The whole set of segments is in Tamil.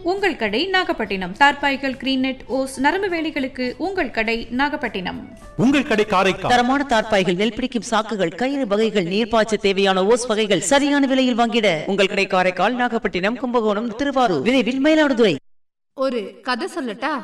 உங்கள் கடை நாகப்பட்டினம் தார்பாய்கள் கிரீனெட் ஓஸ் நரம்பு வேலிகளுக்கு உங்கள் கடை நாகப்பட்டினம் உங்கள் கடை காரைக்கால் தரமான தார்ப்பாய்கள் நெல் பிடிக்கும் சாக்குகள் கயிறு வகைகள் நீர்ப்பாய்ச்ச தேவையான ஓஸ் வகைகள் சரியான விலையில் வாங்கிட உங்கள் கடை காரைக்கால் நாகப்பட்டினம் கும்பகோணம் திருவாரூர் விரைவில் மயிலாடுதுறை ஒரு கதை சொல்லட்டா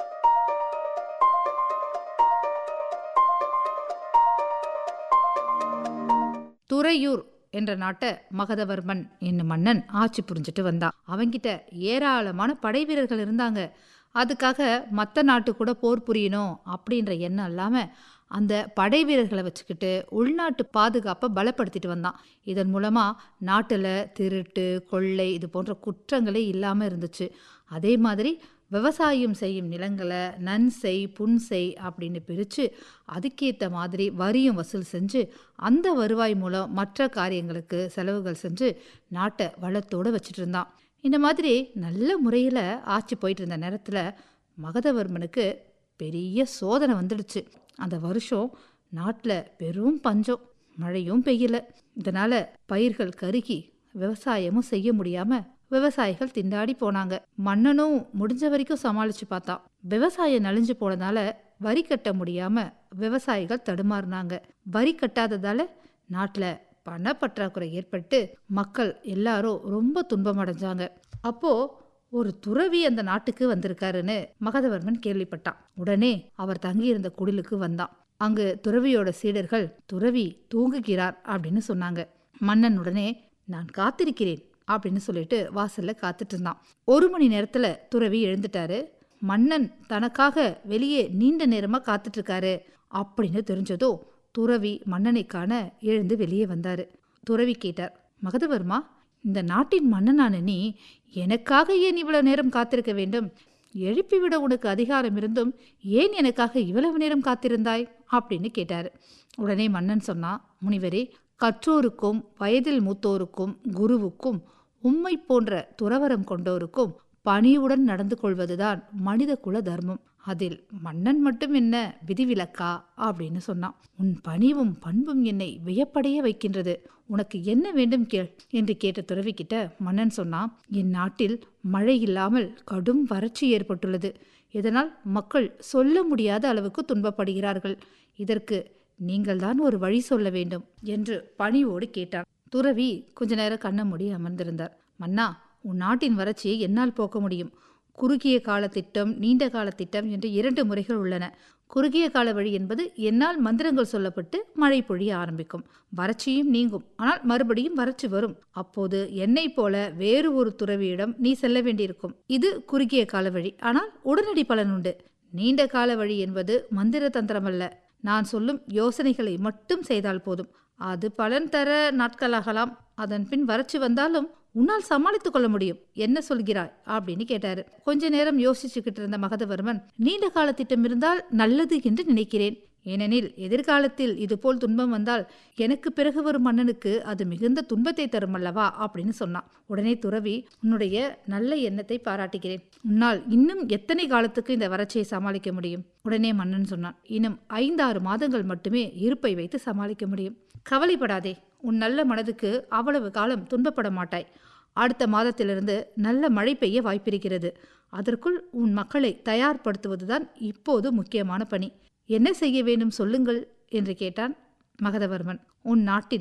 துறையூர் என்ற நாட்டை மகதவர்மன் என்னும் மன்னன் ஆட்சி புரிஞ்சுட்டு வந்தான் அவங்கிட்ட ஏராளமான படை வீரர்கள் இருந்தாங்க அதுக்காக மற்ற நாட்டு கூட போர் புரியணும் அப்படின்ற எண்ணம் இல்லாமல் அந்த படை வீரர்களை வச்சுக்கிட்டு உள்நாட்டு பாதுகாப்பை பலப்படுத்திட்டு வந்தான் இதன் மூலமாக நாட்டில் திருட்டு கொள்ளை இது போன்ற குற்றங்களே இல்லாமல் இருந்துச்சு அதே மாதிரி விவசாயம் செய்யும் நிலங்களை நன்செய் புன்செய் அப்படின்னு பிரித்து அதுக்கேற்ற மாதிரி வரியும் வசூல் செஞ்சு அந்த வருவாய் மூலம் மற்ற காரியங்களுக்கு செலவுகள் செஞ்சு நாட்டை வளத்தோடு வச்சுட்டு இருந்தான் இந்த மாதிரி நல்ல முறையில் ஆட்சி போயிட்டு இருந்த நேரத்தில் மகதவர்மனுக்கு பெரிய சோதனை வந்துடுச்சு அந்த வருஷம் நாட்டில் பெரும் பஞ்சம் மழையும் பெய்யல இதனால பயிர்கள் கருகி விவசாயமும் செய்ய முடியாம விவசாயிகள் திண்டாடி போனாங்க மன்னனும் முடிஞ்ச வரைக்கும் சமாளிச்சு பார்த்தான் விவசாயம் நலிஞ்சு போனதால வரி கட்ட முடியாம விவசாயிகள் தடுமாறினாங்க வரி கட்டாததால நாட்டில் பணப்பற்றாக்குறை ஏற்பட்டு மக்கள் எல்லாரும் ரொம்ப துன்பமடைஞ்சாங்க அப்போ ஒரு துறவி அந்த நாட்டுக்கு வந்திருக்காருன்னு மகதவர்மன் கேள்விப்பட்டான் உடனே அவர் தங்கியிருந்த குடிலுக்கு வந்தான் அங்கு துறவியோட சீடர்கள் துறவி தூங்குகிறார் அப்படின்னு சொன்னாங்க மன்னன் உடனே நான் காத்திருக்கிறேன் அப்படின்னு சொல்லிட்டு வாசல்ல காத்துட்டு இருந்தான் ஒரு மணி நேரத்துல துறவி எழுந்துட்டாரு மன்னன் தனக்காக வெளியே நீண்ட நேரமா காத்துட்டு இருக்காரு அப்படின்னு தெரிஞ்சதோ துறவி மன்னனை காண எழுந்து வெளியே வந்தாரு துறவி கேட்டார் மகதவர்மா இந்த நாட்டின் மன்னனான நீ எனக்காக ஏன் இவ்வளவு நேரம் காத்திருக்க வேண்டும் எழுப்பிவிட உனக்கு அதிகாரம் இருந்தும் ஏன் எனக்காக இவ்வளவு நேரம் காத்திருந்தாய் அப்படின்னு கேட்டாரு உடனே மன்னன் சொன்னான் முனிவரே கற்றோருக்கும் வயதில் மூத்தோருக்கும் குருவுக்கும் உம்மை போன்ற துறவரம் கொண்டோருக்கும் பணிவுடன் நடந்து கொள்வதுதான் மனித குல தர்மம் அதில் மன்னன் மட்டும் என்ன விதிவிலக்கா அப்படின்னு சொன்னான் உன் பணிவும் பண்பும் என்னை வியப்படைய வைக்கின்றது உனக்கு என்ன வேண்டும் கேள் என்று கேட்ட துறவிக்கிட்ட மன்னன் சொன்னான் என் நாட்டில் மழை இல்லாமல் கடும் வறட்சி ஏற்பட்டுள்ளது இதனால் மக்கள் சொல்ல முடியாத அளவுக்கு துன்பப்படுகிறார்கள் இதற்கு நீங்கள்தான் ஒரு வழி சொல்ல வேண்டும் என்று பணிவோடு கேட்டான் துறவி கொஞ்ச நேரம் கண்ண மூடி அமர்ந்திருந்தார் மன்னா உன் நாட்டின் வறட்சியை என்னால் போக்க முடியும் குறுகிய கால திட்டம் நீண்ட கால திட்டம் என்று இரண்டு முறைகள் உள்ளன குறுகிய கால வழி என்பது என்னால் மந்திரங்கள் சொல்லப்பட்டு மழை பொழிய ஆரம்பிக்கும் வறட்சியும் நீங்கும் ஆனால் மறுபடியும் வறட்சி வரும் அப்போது என்னை போல வேறு ஒரு துறவியிடம் நீ செல்ல வேண்டியிருக்கும் இது குறுகிய கால வழி ஆனால் உடனடி பலன் உண்டு நீண்ட கால வழி என்பது மந்திர தந்திரமல்ல நான் சொல்லும் யோசனைகளை மட்டும் செய்தால் போதும் அது பலன் தர நாட்களாகலாம் அதன் பின் வறட்சி வந்தாலும் உன்னால் சமாளித்துக் கொள்ள முடியும் என்ன சொல்கிறாய் அப்படின்னு கேட்டாரு கொஞ்ச நேரம் யோசிச்சுக்கிட்டு இருந்த மகதவர்மன் நீண்ட கால திட்டம் இருந்தால் நல்லது என்று நினைக்கிறேன் ஏனெனில் எதிர்காலத்தில் இதுபோல் துன்பம் வந்தால் எனக்கு பிறகு வரும் மன்னனுக்கு அது மிகுந்த துன்பத்தை தரும் அல்லவா அப்படின்னு சொன்னான் உடனே துறவி உன்னுடைய நல்ல எண்ணத்தை பாராட்டுகிறேன் உன்னால் இன்னும் எத்தனை காலத்துக்கு இந்த வறட்சியை சமாளிக்க முடியும் உடனே மன்னன் சொன்னான் இன்னும் ஐந்தாறு மாதங்கள் மட்டுமே இருப்பை வைத்து சமாளிக்க முடியும் கவலைப்படாதே உன் நல்ல மனதுக்கு அவ்வளவு காலம் துன்பப்பட மாட்டாய் அடுத்த மாதத்திலிருந்து நல்ல மழை பெய்ய வாய்ப்பிருக்கிறது அதற்குள் உன் மக்களை தயார்படுத்துவதுதான் இப்போது முக்கியமான பணி என்ன செய்ய வேண்டும் சொல்லுங்கள் என்று கேட்டான் மகதவர்மன் உன் நாட்டில்